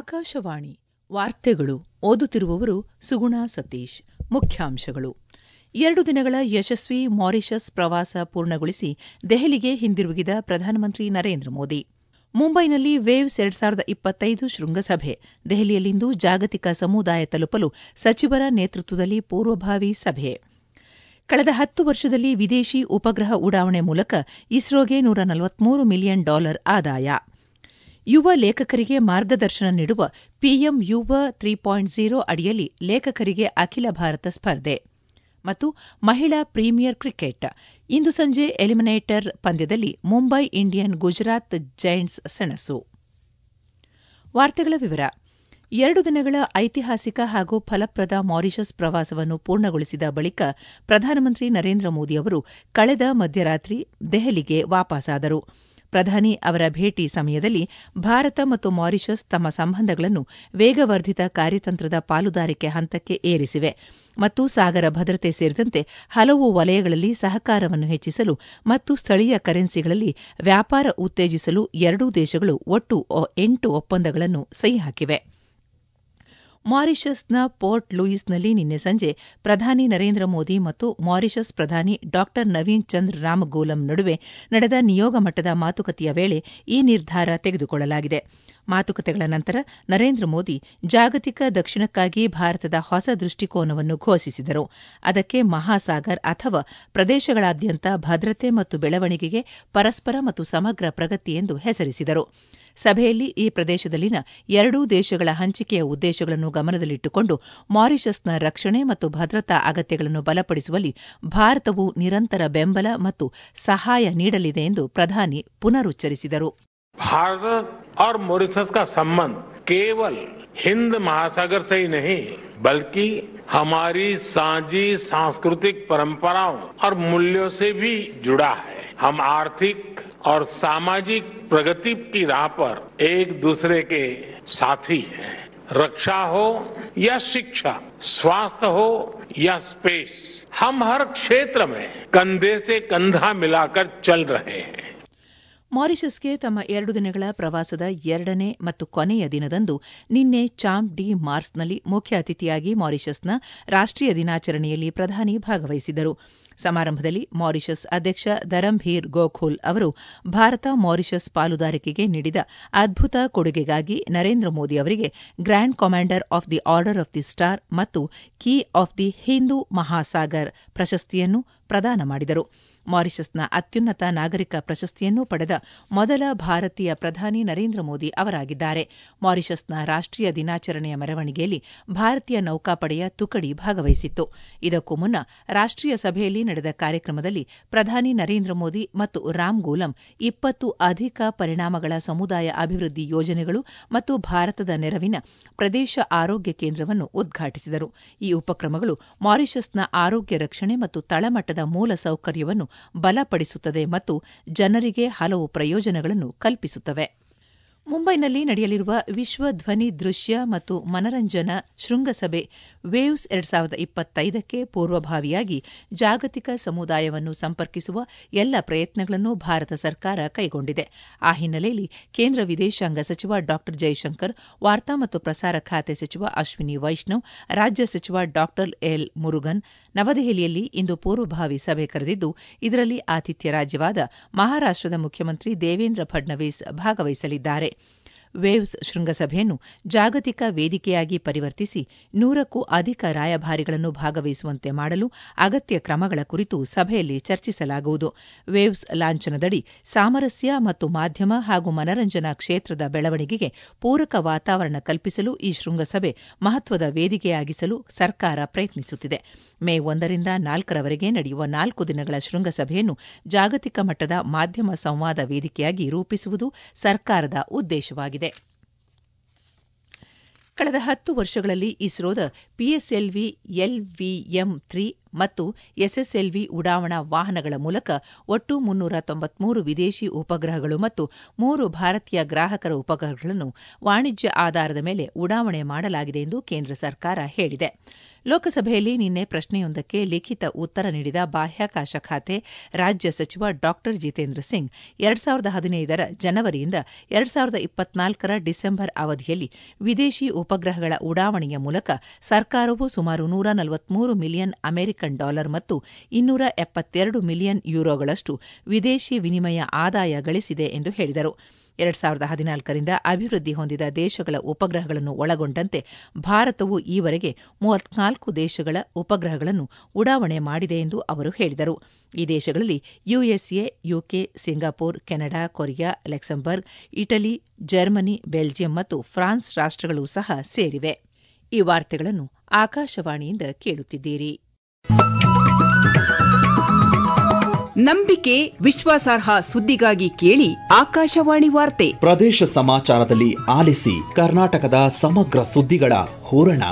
ಆಕಾಶವಾಣಿ ವಾರ್ತೆಗಳು ಓದುತ್ತಿರುವವರು ಸುಗುಣಾ ಸತೀಶ್ ಮುಖ್ಯಾಂಶಗಳು ಎರಡು ದಿನಗಳ ಯಶಸ್ವಿ ಮಾರಿಷಸ್ ಪ್ರವಾಸ ಪೂರ್ಣಗೊಳಿಸಿ ದೆಹಲಿಗೆ ಹಿಂದಿರುಗಿದ ಪ್ರಧಾನಮಂತ್ರಿ ನರೇಂದ್ರ ಮೋದಿ ಮುಂಬೈನಲ್ಲಿ ವೇವ್ಸ್ ಎರಡ್ ಸಾವಿರದ ಇಪ್ಪತ್ತೈದು ಶೃಂಗಸಭೆ ದೆಹಲಿಯಲ್ಲಿಂದು ಜಾಗತಿಕ ಸಮುದಾಯ ತಲುಪಲು ಸಚಿವರ ನೇತೃತ್ವದಲ್ಲಿ ಪೂರ್ವಭಾವಿ ಸಭೆ ಕಳೆದ ಹತ್ತು ವರ್ಷದಲ್ಲಿ ವಿದೇಶಿ ಉಪಗ್ರಹ ಉಡಾವಣೆ ಮೂಲಕ ಇಸ್ರೋಗೆ ನೂರ ನಲವತ್ಮೂರು ಮಿಲಿಯನ್ ಡಾಲರ್ ಆದಾಯ ಯುವ ಲೇಖಕರಿಗೆ ಮಾರ್ಗದರ್ಶನ ನೀಡುವ ಪಿಎಂ ಯುವ ತ್ರೀ ಪಾಯಿಂಟ್ ಝೀರೋ ಅಡಿಯಲ್ಲಿ ಲೇಖಕರಿಗೆ ಅಖಿಲ ಭಾರತ ಸ್ಪರ್ಧೆ ಮತ್ತು ಮಹಿಳಾ ಪ್ರೀಮಿಯರ್ ಕ್ರಿಕೆಟ್ ಇಂದು ಸಂಜೆ ಎಲಿಮಿನೇಟರ್ ಪಂದ್ಯದಲ್ಲಿ ಮುಂಬೈ ಇಂಡಿಯನ್ ಗುಜರಾತ್ ಜೈಂಟ್ಸ್ ಸೆಣಸು ವಾರ್ತೆಗಳ ವಿವರ ಎರಡು ದಿನಗಳ ಐತಿಹಾಸಿಕ ಹಾಗೂ ಫಲಪ್ರದ ಮಾರಿಷಸ್ ಪ್ರವಾಸವನ್ನು ಪೂರ್ಣಗೊಳಿಸಿದ ಬಳಿಕ ಪ್ರಧಾನಮಂತ್ರಿ ನರೇಂದ್ರ ಮೋದಿ ಅವರು ಕಳೆದ ಮಧ್ಯರಾತ್ರಿ ದೆಹಲಿಗೆ ವಾಪಸಾದರು ಪ್ರಧಾನಿ ಅವರ ಭೇಟಿ ಸಮಯದಲ್ಲಿ ಭಾರತ ಮತ್ತು ಮಾರಿಷಸ್ ತಮ್ಮ ಸಂಬಂಧಗಳನ್ನು ವೇಗವರ್ಧಿತ ಕಾರ್ಯತಂತ್ರದ ಪಾಲುದಾರಿಕೆ ಹಂತಕ್ಕೆ ಏರಿಸಿವೆ ಮತ್ತು ಸಾಗರ ಭದ್ರತೆ ಸೇರಿದಂತೆ ಹಲವು ವಲಯಗಳಲ್ಲಿ ಸಹಕಾರವನ್ನು ಹೆಚ್ಚಿಸಲು ಮತ್ತು ಸ್ಥಳೀಯ ಕರೆನ್ಸಿಗಳಲ್ಲಿ ವ್ಯಾಪಾರ ಉತ್ತೇಜಿಸಲು ಎರಡೂ ದೇಶಗಳು ಒಟ್ಟು ಎಂಟು ಒಪ್ಪಂದಗಳನ್ನು ಸಹಿ ಹಾಕಿವೆ ಮಾರಿಷಸ್ನ ಪೋರ್ಟ್ ಲೂಯಿಸ್ನಲ್ಲಿ ನಿನ್ನೆ ಸಂಜೆ ಪ್ರಧಾನಿ ನರೇಂದ್ರ ಮೋದಿ ಮತ್ತು ಮಾರಿಷಸ್ ಪ್ರಧಾನಿ ಡಾ ನವೀನ್ ಚಂದ್ರ ರಾಮಗೋಲಂ ನಡುವೆ ನಡೆದ ನಿಯೋಗ ಮಟ್ಟದ ಮಾತುಕತೆಯ ವೇಳೆ ಈ ನಿರ್ಧಾರ ತೆಗೆದುಕೊಳ್ಳಲಾಗಿದೆ ಮಾತುಕತೆಗಳ ನಂತರ ನರೇಂದ್ರ ಮೋದಿ ಜಾಗತಿಕ ದಕ್ಷಿಣಕ್ಕಾಗಿ ಭಾರತದ ಹೊಸ ದೃಷ್ಟಿಕೋನವನ್ನು ಘೋಷಿಸಿದರು ಅದಕ್ಕೆ ಮಹಾಸಾಗರ್ ಅಥವಾ ಪ್ರದೇಶಗಳಾದ್ಯಂತ ಭದ್ರತೆ ಮತ್ತು ಬೆಳವಣಿಗೆಗೆ ಪರಸ್ಪರ ಮತ್ತು ಸಮಗ್ರ ಪ್ರಗತಿ ಎಂದು ಹೆಸರಿಸಿದರು ಸಭೆಯಲ್ಲಿ ಈ ಪ್ರದೇಶದಲ್ಲಿನ ಎರಡೂ ದೇಶಗಳ ಹಂಚಿಕೆಯ ಉದ್ದೇಶಗಳನ್ನು ಗಮನದಲ್ಲಿಟ್ಟುಕೊಂಡು ಮಾರಿಷಸ್ನ ರಕ್ಷಣೆ ಮತ್ತು ಭದ್ರತಾ ಅಗತ್ಯಗಳನ್ನು ಬಲಪಡಿಸುವಲ್ಲಿ ಭಾರತವು ನಿರಂತರ ಬೆಂಬಲ ಮತ್ತು ಸಹಾಯ ನೀಡಲಿದೆ ಎಂದು ಪ್ರಧಾನಿ ಪುನರುಚ್ಚರಿಸಿದರು भारत और मॉरिशस का संबंध केवल हिंद महासागर से ही नहीं बल्कि हमारी साझी सांस्कृतिक परंपराओं और मूल्यों से भी जुड़ा है हम आर्थिक और सामाजिक प्रगति की राह पर एक दूसरे के साथी हैं रक्षा हो या शिक्षा स्वास्थ्य हो या स्पेस हम हर क्षेत्र में कंधे से कंधा मिलाकर चल रहे हैं ಮಾರಿಷಸ್ಗೆ ತಮ್ಮ ಎರಡು ದಿನಗಳ ಪ್ರವಾಸದ ಎರಡನೇ ಮತ್ತು ಕೊನೆಯ ದಿನದಂದು ನಿನ್ನೆ ಚಾಂಪ್ ಡಿ ಮಾರ್ಸ್ನಲ್ಲಿ ಮುಖ್ಯ ಅತಿಥಿಯಾಗಿ ಮಾರಿಷಸ್ನ ರಾಷ್ಟೀಯ ದಿನಾಚರಣೆಯಲ್ಲಿ ಪ್ರಧಾನಿ ಭಾಗವಹಿಸಿದರು ಸಮಾರಂಭದಲ್ಲಿ ಮಾರಿಷಸ್ ಅಧ್ಯಕ್ಷ ಧರಂಭೀರ್ ಗೋಖುಲ್ ಅವರು ಭಾರತ ಮಾರಿಷಸ್ ಪಾಲುದಾರಿಕೆಗೆ ನೀಡಿದ ಅದ್ಭುತ ಕೊಡುಗೆಗಾಗಿ ನರೇಂದ್ರ ಮೋದಿ ಅವರಿಗೆ grand commander of the order of the star ಮತ್ತು key of the Hindu Mahasagar ಪ್ರಶಸ್ತಿಯನ್ನು ಪ್ರದಾನ ಮಾಡಿದರು ಮಾರಿಷಸ್ನ ಅತ್ಯುನ್ನತ ನಾಗರಿಕ ಪ್ರಶಸ್ತಿಯನ್ನು ಪಡೆದ ಮೊದಲ ಭಾರತೀಯ ಪ್ರಧಾನಿ ನರೇಂದ್ರ ಮೋದಿ ಅವರಾಗಿದ್ದಾರೆ ಮಾರಿಷಸ್ನ ರಾಷ್ಟೀಯ ದಿನಾಚರಣೆಯ ಮೆರವಣಿಗೆಯಲ್ಲಿ ಭಾರತೀಯ ನೌಕಾಪಡೆಯ ತುಕಡಿ ಭಾಗವಹಿಸಿತ್ತು ಇದಕ್ಕೂ ಮುನ್ನ ರಾಷ್ಟೀಯ ಸಭೆಯಲ್ಲಿ ನಡೆದ ಕಾರ್ಯಕ್ರಮದಲ್ಲಿ ಪ್ರಧಾನಿ ನರೇಂದ್ರ ಮೋದಿ ಮತ್ತು ರಾಮ್ ಗೋಲಂ ಇಪ್ಪತ್ತು ಅಧಿಕ ಪರಿಣಾಮಗಳ ಸಮುದಾಯ ಅಭಿವೃದ್ಧಿ ಯೋಜನೆಗಳು ಮತ್ತು ಭಾರತದ ನೆರವಿನ ಪ್ರದೇಶ ಆರೋಗ್ಯ ಕೇಂದ್ರವನ್ನು ಉದ್ಘಾಟಿಸಿದರು ಈ ಉಪಕ್ರಮಗಳು ಮಾರಿಷಸ್ನ ಆರೋಗ್ಯ ರಕ್ಷಣೆ ಮತ್ತು ತಳಮಟ್ಟದ ಮೂಲ ಸೌಕರ್ಯವನ್ನು ಬಲಪಡಿಸುತ್ತದೆ ಮತ್ತು ಜನರಿಗೆ ಹಲವು ಪ್ರಯೋಜನಗಳನ್ನು ಕಲ್ಪಿಸುತ್ತವೆ ಮುಂಬೈನಲ್ಲಿ ನಡೆಯಲಿರುವ ವಿಶ್ವ ಧ್ವನಿ ದೃಶ್ಯ ಮತ್ತು ಮನರಂಜನಾ ಶೃಂಗಸಭೆ ವೇವ್ಸ್ ಎರಡ್ ಸಾವಿರದ ಇಪ್ಪತ್ತೈದಕ್ಕೆ ಪೂರ್ವಭಾವಿಯಾಗಿ ಜಾಗತಿಕ ಸಮುದಾಯವನ್ನು ಸಂಪರ್ಕಿಸುವ ಎಲ್ಲ ಪ್ರಯತ್ನಗಳನ್ನು ಭಾರತ ಸರ್ಕಾರ ಕೈಗೊಂಡಿದೆ ಆ ಹಿನ್ನೆಲೆಯಲ್ಲಿ ಕೇಂದ್ರ ವಿದೇಶಾಂಗ ಸಚಿವ ಡಾ ಜೈಶಂಕರ್ ವಾರ್ತಾ ಮತ್ತು ಪ್ರಸಾರ ಖಾತೆ ಸಚಿವ ಅಶ್ವಿನಿ ವೈಷ್ಣವ್ ರಾಜ್ಯ ಸಚಿವ ಡಾ ಎಲ್ ಮುರುಗನ್ ನವದೆಹಲಿಯಲ್ಲಿ ಇಂದು ಪೂರ್ವಭಾವಿ ಸಭೆ ಕರೆದಿದ್ದು ಇದರಲ್ಲಿ ಆತಿಥ್ಯ ರಾಜ್ಯವಾದ ಮಹಾರಾಷ್ಟದ ಮುಖ್ಯಮಂತ್ರಿ ದೇವೇಂದ್ರ ಫಡ್ನವೀಸ್ ಭಾಗವಹಿಸಲಿದ್ದಾರೆ ವೇವ್ಸ್ ಶೃಂಗಸಭೆಯನ್ನು ಜಾಗತಿಕ ವೇದಿಕೆಯಾಗಿ ಪರಿವರ್ತಿಸಿ ನೂರಕ್ಕೂ ಅಧಿಕ ರಾಯಭಾರಿಗಳನ್ನು ಭಾಗವಹಿಸುವಂತೆ ಮಾಡಲು ಅಗತ್ಯ ಕ್ರಮಗಳ ಕುರಿತು ಸಭೆಯಲ್ಲಿ ಚರ್ಚಿಸಲಾಗುವುದು ವೇವ್ಸ್ ಲಾಂಛನದಡಿ ಸಾಮರಸ್ಯ ಮತ್ತು ಮಾಧ್ಯಮ ಹಾಗೂ ಮನರಂಜನಾ ಕ್ಷೇತ್ರದ ಬೆಳವಣಿಗೆಗೆ ಪೂರಕ ವಾತಾವರಣ ಕಲ್ಪಿಸಲು ಈ ಶೃಂಗಸಭೆ ಮಹತ್ವದ ವೇದಿಕೆಯಾಗಿಸಲು ಸರ್ಕಾರ ಪ್ರಯತ್ನಿಸುತ್ತಿದೆ ಮೇ ಒಂದರಿಂದ ನಾಲ್ಕರವರೆಗೆ ನಡೆಯುವ ನಾಲ್ಕು ದಿನಗಳ ಶೃಂಗಸಭೆಯನ್ನು ಜಾಗತಿಕ ಮಟ್ಟದ ಮಾಧ್ಯಮ ಸಂವಾದ ವೇದಿಕೆಯಾಗಿ ರೂಪಿಸುವುದು ಸರ್ಕಾರದ ಉದ್ದೇಶವಾಗಿದೆ ಕಳೆದ ಹತ್ತು ವರ್ಷಗಳಲ್ಲಿ ಇಸ್ರೋದ ಪಿಎಸ್ಎಲ್ವಿ ಎಲ್ವಿಎಂ ತ್ರೀ ಮತ್ತು ಎಸ್ಎಸ್ಎಲ್ವಿ ಉಡಾವಣಾ ವಾಹನಗಳ ಮೂಲಕ ಒಟ್ಟು ಮುನ್ನೂರ ತೊಂಬತ್ಮೂರು ವಿದೇಶಿ ಉಪಗ್ರಹಗಳು ಮತ್ತು ಮೂರು ಭಾರತೀಯ ಗ್ರಾಹಕರ ಉಪಗ್ರಹಗಳನ್ನು ವಾಣಿಜ್ಯ ಆಧಾರದ ಮೇಲೆ ಉಡಾವಣೆ ಮಾಡಲಾಗಿದೆ ಎಂದು ಕೇಂದ್ರ ಸರ್ಕಾರ ಹೇಳಿದೆ ಲೋಕಸಭೆಯಲ್ಲಿ ನಿನ್ನೆ ಪ್ರಶ್ನೆಯೊಂದಕ್ಕೆ ಲಿಖಿತ ಉತ್ತರ ನೀಡಿದ ಬಾಹ್ಯಾಕಾಶ ಖಾತೆ ರಾಜ್ಯ ಸಚಿವ ಡಾ ಜಿತೇಂದ್ರ ಸಿಂಗ್ ಎರಡ್ ಸಾವಿರದ ಹದಿನೈದರ ಜನವರಿಯಿಂದ ಎರಡ್ ಸಾವಿರದ ಇಪ್ಪತ್ನಾಲ್ಕರ ಡಿಸೆಂಬರ್ ಅವಧಿಯಲ್ಲಿ ವಿದೇಶಿ ಉಪಗ್ರಹಗಳ ಉಡಾವಣೆಯ ಮೂಲಕ ಸರ್ಕಾರವು ಸುಮಾರು ನೂರ ನಲವತ್ಮೂರು ಮಿಲಿಯನ್ ಅಮೆರಿಕನ್ ಡಾಲರ್ ಮತ್ತು ಇನ್ನೂರ ಎಪ್ಪತ್ತೆರಡು ಮಿಲಿಯನ್ ಯೂರೋಗಳಷ್ಟು ವಿದೇಶಿ ವಿನಿಮಯ ಆದಾಯ ಗಳಿಸಿದೆ ಎಂದು ಹೇಳಿದರು ಎರಡ್ ಸಾವಿರದ ಹದಿನಾಲ್ಕರಿಂದ ಅಭಿವೃದ್ಧಿ ಹೊಂದಿದ ದೇಶಗಳ ಉಪಗ್ರಹಗಳನ್ನು ಒಳಗೊಂಡಂತೆ ಭಾರತವು ಈವರೆಗೆ ಮೂವತ್ನಾಲ್ಕು ದೇಶಗಳ ಉಪಗ್ರಹಗಳನ್ನು ಉಡಾವಣೆ ಮಾಡಿದೆ ಎಂದು ಅವರು ಹೇಳಿದರು ಈ ದೇಶಗಳಲ್ಲಿ USA UK Singapore Canada Korea Luxembourg Italy Germany Belgium ಮತ್ತು ಫ್ರಾನ್ಸ್ ರಾಷ್ಟಗಳು ಸಹ ಸೇರಿವೆ ಈ ವಾರ್ತೆಗಳನ್ನು ಆಕಾಶವಾಣಿಯಿಂದ ಕೇಳುತ್ತಿದ್ದೀರಿ ನಂಬಿಕೆ ವಿಶ್ವಾಸಾರ್ಹ ಸುದ್ದಿಗಾಗಿ ಕೇಳಿ ಆಕಾಶವಾಣಿ ವಾರ್ತೆ ಪ್ರದೇಶ ಸಮಾಚಾರದಲ್ಲಿ ಆಲಿಸಿ ಕರ್ನಾಟಕದ ಸಮಗ್ರ ಸುದ್ದಿಗಳ ಹೂರಣ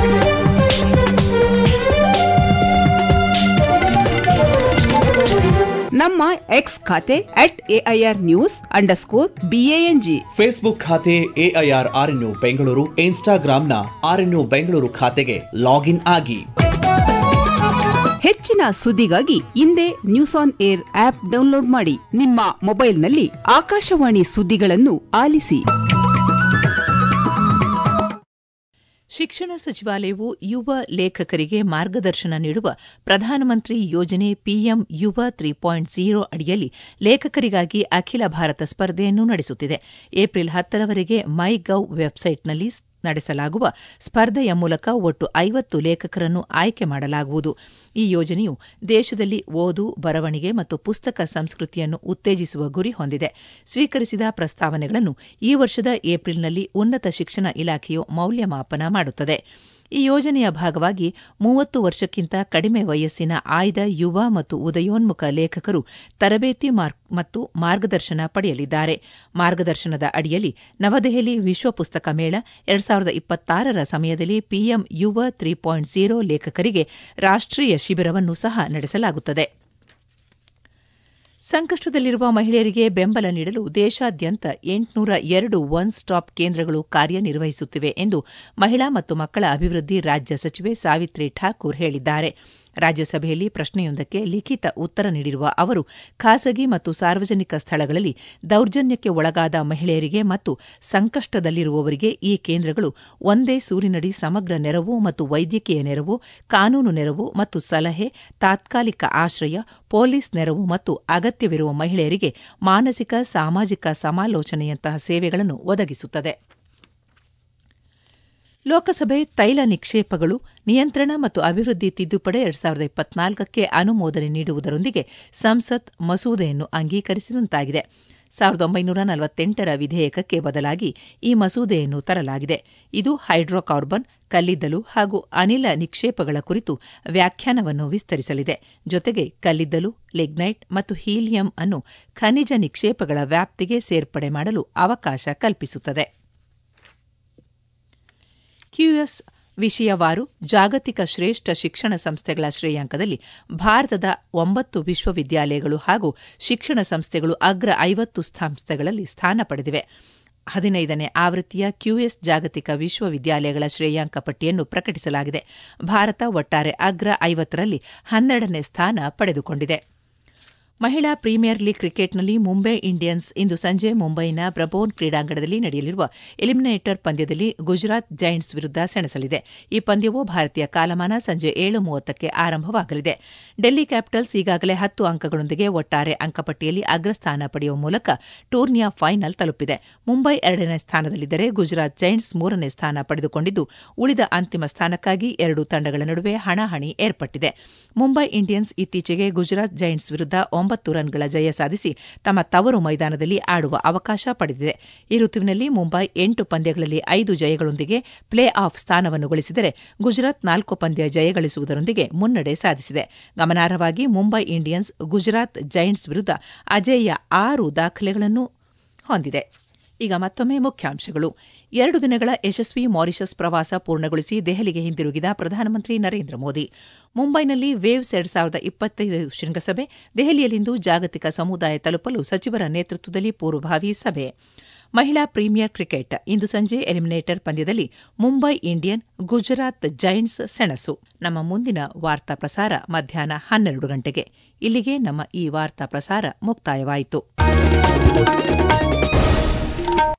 ನಮ್ಮ ಎಕ್ಸ್ ಖಾತೆ at AIR news underscore BANG Facebook ಖಾತೆ ಎಐಆರ್ ಆರ್ಎನ್ಯು ಬೆಂಗಳೂರು ಇನ್ಸ್ಟಾಗ್ರಾಂನ ಆರ್ಎನ್ಯು ಬೆಂಗಳೂರು ಖಾತೆಗೆ ಲಾಗಿನ್ ಆಗಿ ಹೆಚ್ಚಿನ ಸುದ್ದಿಗಾಗಿ ಹಿಂದೆ news on air app download ಮಾಡಿ ನಿಮ್ಮ ಮೊಬೈಲ್ನಲ್ಲಿ ಆಕಾಶವಾಣಿ ಸುದ್ದಿಗಳನ್ನು ಆಲಿಸಿ ಶಿಕ್ಷಣ ಸಚಿವಾಲಯವು ಯುವ ಲೇಖಕರಿಗೆ ಮಾರ್ಗದರ್ಶನ ನೀಡುವ ಪ್ರಧಾನಮಂತ್ರಿ ಯೋಜನೆ ಪಿಎಂ ಯುವ ತ್ರೀ ಪಾಯಿಂಟ್ ಝೀರೋ ಅಡಿಯಲ್ಲಿ ಲೇಖಕರಿಗಾಗಿ ಅಖಿಲ ಭಾರತ ಸ್ಪರ್ಧೆಯನ್ನು ನಡೆಸುತ್ತಿದೆ ಏಪ್ರಿಲ್ ಹತ್ತರವರೆಗೆ ಮೈ ಗವ್ ವೆಬ್ಸೈಟ್ನಲ್ಲಿ ನಡೆಸಲಾಗುವ ಸ್ಪರ್ಧೆಯ ಮೂಲಕ ಒಟ್ಟು ಐವತ್ತು ಲೇಖಕರನ್ನು ಆಯ್ಕೆ ಮಾಡಲಾಗುವುದು ಈ ಯೋಜನೆಯು ದೇಶದಲ್ಲಿ ಓದು ಬರವಣಿಗೆ ಮತ್ತು ಪುಸ್ತಕ ಸಂಸ್ಕೃತಿಯನ್ನು ಉತ್ತೇಜಿಸುವ ಗುರಿ ಹೊಂದಿದೆ ಸ್ವೀಕರಿಸಿದ ಪ್ರಸ್ತಾವನೆಗಳನ್ನು ಈ ವರ್ಷದ ಏಪ್ರಿಲ್ನಲ್ಲಿ ಉನ್ನತ ಶಿಕ್ಷಣ ಇಲಾಖೆಯು ಮೌಲ್ಯಮಾಪನ ಮಾಡುತ್ತದೆ ಈ ಯೋಜನೆಯ ಭಾಗವಾಗಿ ಮೂವತ್ತು ವರ್ಷಕ್ಕಿಂತ ಕಡಿಮೆ ವಯಸ್ಸಿನ ಆಯ್ದ ಯುವ ಮತ್ತು ಉದಯೋನ್ಮುಖ ಲೇಖಕರು ತರಬೇತಿ ಮತ್ತು ಮಾರ್ಗದರ್ಶನ ಪಡೆಯಲಿದ್ದಾರೆ ಮಾರ್ಗದರ್ಶನದ ಅಡಿಯಲ್ಲಿ ನವದೆಹಲಿ ವಿಶ್ವ ಪುಸ್ತಕ ಮೇಳ ಎರಡ್ ಸಾವಿರದ ಇಪ್ಪತ್ತಾರರ ಸಮಯದಲ್ಲಿ ಪಿಎಂ ಯುವ ತ್ರೀ ಪಾಯಿಂಟ್ ಝೀರೋ ಲೇಖಕರಿಗೆ ರಾಷ್ಟೀಯ ಶಿಬಿರವನ್ನು ಸಹ ನಡೆಸಲಾಗುತ್ತದೆ ಸಂಕಷ್ಟದಲ್ಲಿರುವ ಮಹಿಳೆಯರಿಗೆ ಬೆಂಬಲ ನೀಡಲು ದೇಶಾದ್ಯಂತ ಎಂಟುನೂರ ಎರಡು ಒನ್ ಸ್ಟಾಪ್ ಕೇಂದ್ರಗಳು ಕಾರ್ಯನಿರ್ವಹಿಸುತ್ತಿವೆ ಎಂದು ಮಹಿಳಾ ಮತ್ತು ಮಕ್ಕಳ ಅಭಿವೃದ್ಧಿ ರಾಜ್ಯ ಸಚಿವೆ ಸಾವಿತ್ರಿ ಠಾಕೂರ್ ಹೇಳಿದ್ದಾರೆ ರಾಜ್ಯಸಭೆಯಲ್ಲಿ ಪ್ರಶ್ನೆಯೊಂದಕ್ಕೆ ಲಿಖಿತ ಉತ್ತರ ನೀಡಿರುವ ಅವರು ಖಾಸಗಿ ಮತ್ತು ಸಾರ್ವಜನಿಕ ಸ್ಥಳಗಳಲ್ಲಿ ದೌರ್ಜನ್ಯಕ್ಕೆ ಒಳಗಾದ ಮಹಿಳೆಯರಿಗೆ ಮತ್ತು ಸಂಕಷ್ಟದಲ್ಲಿರುವವರಿಗೆ ಈ ಕೇಂದ್ರಗಳು ಒಂದೇ ಸೂರಿನಡಿ ಸಮಗ್ರ ನೆರವು ಮತ್ತು ವೈದ್ಯಕೀಯ ನೆರವು ಕಾನೂನು ನೆರವು ಮತ್ತು ಸಲಹೆ ತಾತ್ಕಾಲಿಕ ಆಶ್ರಯ ಪೊಲೀಸ್ ನೆರವು ಮತ್ತು ಅಗತ್ಯವಿರುವ ಮಹಿಳೆಯರಿಗೆ ಮಾನಸಿಕ ಸಾಮಾಜಿಕ ಸಮಾಲೋಚನೆಯಂತಹ ಸೇವೆಗಳನ್ನು ಒದಗಿಸುತ್ತದೆ ಲೋಕಸಭೆ ತೈಲ ನಿಕ್ಷೇಪಗಳು ನಿಯಂತ್ರಣ ಮತ್ತು ಅಭಿವೃದ್ಧಿ ತಿದ್ದುಪಡಿ ಎರಡ್ ಸಾವಿರದ ಇಪ್ಪತ್ನಾಲ್ಕಕ್ಕೆ ಅನುಮೋದನೆ ನೀಡುವುದರೊಂದಿಗೆ ಸಂಸತ್ ಮಸೂದೆಯನ್ನು ಅಂಗೀಕರಿಸಿದಂತಾಗಿದೆ ಸಾವಿರದ ಒಂಬೈನೂರ ನಲವತ್ತೆಂಟರ ವಿಧೇಯಕಕ್ಕೆ ಬದಲಾಗಿ ಈ ಮಸೂದೆಯನ್ನು ತರಲಾಗಿದೆ ಇದು ಹೈಡ್ರೋಕಾರ್ಬನ್ ಕಲ್ಲಿದ್ದಲು ಹಾಗೂ ಅನಿಲ ನಿಕ್ಷೇಪಗಳ ಕುರಿತು ವ್ಯಾಖ್ಯಾನವನ್ನು ವಿಸ್ತರಿಸಲಿದೆ ಜೊತೆಗೆ ಕಲ್ಲಿದ್ದಲು ಲಿಗ್ನೈಟ್ ಮತ್ತು ಹೀಲಿಯಂ ಅನ್ನು ಖನಿಜ ನಿಕ್ಷೇಪಗಳ ವ್ಯಾಪ್ತಿಗೆ ಸೇರ್ಪಡೆ ಮಾಡಲು ಅವಕಾಶ ಕಲ್ಪಿಸುತ್ತದೆ ಕ್ಯೂಎಸ್ ವಿಷಯವಾರು ಜಾಗತಿಕ ಶ್ರೇಷ್ಠ ಶಿಕ್ಷಣ ಸಂಸ್ಥೆಗಳ ಶ್ರೇಯಾಂಕದಲ್ಲಿ ಭಾರತದ ಒಂಬತ್ತು ವಿಶ್ವವಿದ್ಯಾಲಯಗಳು ಹಾಗೂ ಶಿಕ್ಷಣ ಸಂಸ್ಥೆಗಳು ಅಗ್ರ ಐವತ್ತು ಸಂಸ್ಥೆಗಳಲ್ಲಿ ಸ್ಥಾನ ಪಡೆದಿವೆ ಹದಿನೈದನೇ ಆವೃತ್ತಿಯ ಕ್ಯೂಎಸ್ ಜಾಗತಿಕ ವಿಶ್ವವಿದ್ಯಾಲಯಗಳ ಶ್ರೇಯಾಂಕ ಪಟ್ಟಿಯನ್ನು ಪ್ರಕಟಿಸಲಾಗಿದೆ ಭಾರತ ಒಟ್ಟಾರೆ ಅಗ್ರ ಐವತ್ತರಲ್ಲಿ ಹನ್ನೆರಡನೇ ಸ್ಥಾನ ಪಡೆದುಕೊಂಡಿದೆ ಮಹಿಳಾ ಪ್ರೀಮಿಯರ್ ಲೀಗ್ ಕ್ರಿಕೆಟ್ನಲ್ಲಿ ಮುಂಬೈ ಇಂಡಿಯನ್ಸ್ ಇಂದು ಸಂಜೆ ಮುಂಬೈನ ಬ್ರಬೋರ್ನ್ ಕ್ರೀಡಾಂಗಣದಲ್ಲಿ ನಡೆಯಲಿರುವ ಎಲಿಮಿನೇಟರ್ ಪಂದ್ಯದಲ್ಲಿ ಗುಜರಾತ್ ಜೈಂಟ್ಸ್ ವಿರುದ್ಧ ಸೆಣಸಲಿದೆ ಈ ಪಂದ್ಯವು ಭಾರತೀಯ ಕಾಲಮಾನ ಸಂಜೆ ಏಳು ಮೂವತ್ತಕ್ಕೆ ಆರಂಭವಾಗಲಿದೆ ಡೆಲ್ಲಿ ಕ್ಯಾಪಿಟಲ್ಸ್ ಈಗಾಗಲೇ ಹತ್ತು ಅಂಕಗಳೊಂದಿಗೆ ಒಟ್ಟಾರೆ ಅಂಕಪಟ್ಟಿಯಲ್ಲಿ ಅಗ್ರಸ್ಥಾನ ಪಡೆಯುವ ಮೂಲಕ ಟೂರ್ನಿಯ ಫೈನಲ್ ತಲುಪಿದೆ ಮುಂಬೈ ಎರಡನೇ ಸ್ಥಾನದಲ್ಲಿದ್ದರೆ ಗುಜರಾತ್ ಜೈಂಟ್ಸ್ ಮೂರನೇ ಸ್ಥಾನ ಪಡೆದುಕೊಂಡಿದ್ದು ಉಳಿದ ಅಂತಿಮ ಸ್ಥಾನಕ್ಕಾಗಿ ಎರಡು ತಂಡಗಳ ನಡುವೆ ಹಣಾಹಣಿ ಏರ್ಪಟ್ಟಿದೆ ಮುಂಬೈ ಇಂಡಿಯನ್ಸ್ ಇತ್ತೀಚೆಗೆ ಗುಜರಾತ್ ಜೈಂಟ್ಸ್ ವಿರುದ್ಧ ಒಂಬತ್ತು ರನ್ಗಳ ಜಯ ಸಾಧಿಸಿ ತಮ್ಮ ತವರು ಮೈದಾನದಲ್ಲಿ ಆಡುವ ಅವಕಾಶ ಪಡೆದಿದೆ ಈ ಋತುವಿನಲ್ಲಿ ಮುಂಬೈ ಎಂಟು ಪಂದ್ಯಗಳಲ್ಲಿ ಐದು ಜಯಗಳೊಂದಿಗೆ ಪ್ಲೇ ಆಫ್ ಸ್ಥಾನವನ್ನು ಗಳಿಸಿದರೆ ಗುಜರಾತ್ ನಾಲ್ಕು ಪಂದ್ಯ ಜಯಗಳಿಸುವುದರೊಂದಿಗೆ ಮುನ್ನಡೆ ಸಾಧಿಸಿದೆ ಗಮನಾರ್ಹವಾಗಿ ಮುಂಬೈ ಇಂಡಿಯನ್ಸ್ ಗುಜರಾತ್ ಜೈಂಟ್ಸ್ ವಿರುದ್ಧ ಅಜೇಯ ಆರು ದಾಖಲೆಗಳನ್ನು ಹೊಂದಿದೆ ಈಗ ಮತ್ತೊಮ್ಮೆ ಮುಖ್ಯಾಂಶಗಳು ಎರಡು ದಿನಗಳ ಯಶಸ್ವಿ ಮಾರಿಷಸ್ ಪ್ರವಾಸ ಪೂರ್ಣಗೊಳಿಸಿ ದೆಹಲಿಗೆ ಹಿಂದಿರುಗಿದ ಪ್ರಧಾನಮಂತ್ರಿ ನರೇಂದ್ರ ಮೋದಿ ಮುಂಬೈನಲ್ಲಿ ವೇವ್ಸ್ ಎರಡ್ ಸಾವಿರದ ಇಪ್ಪತ್ತೈದು ಶೃಂಗಸಭೆ ದೆಹಲಿಯಲ್ಲಿಂದು ಜಾಗತಿಕ ಸಮುದಾಯ ತಲುಪಲು ಸಚಿವರ ನೇತೃತ್ವದಲ್ಲಿ ಪೂರ್ವಭಾವಿ ಸಭೆ ಮಹಿಳಾ ಪ್ರೀಮಿಯರ್ ಕ್ರಿಕೆಟ್ ಇಂದು ಸಂಜೆ ಎಲಿಮಿನೇಟರ್ ಪಂದ್ಯದಲ್ಲಿ ಮುಂಬೈ ಇಂಡಿಯನ್ ಗುಜರಾತ್ ಜೈಂಟ್ಸ್ ಸೆಣಸು ನಮ್ಮ ಮುಂದಿನ ವಾರ್ತಾ ಪ್ರಸಾರ ಮಧ್ಯಾಹ್ನ ಹನ್ನೆರಡು ಗಂಟೆಗೆ ಇಲ್ಲಿಗೆ ನಮ್ಮ ಈ ವಾರ್ತಾ ಪ್ರಸಾರ ಮುಕ್ತಾಯವಾಯಿತು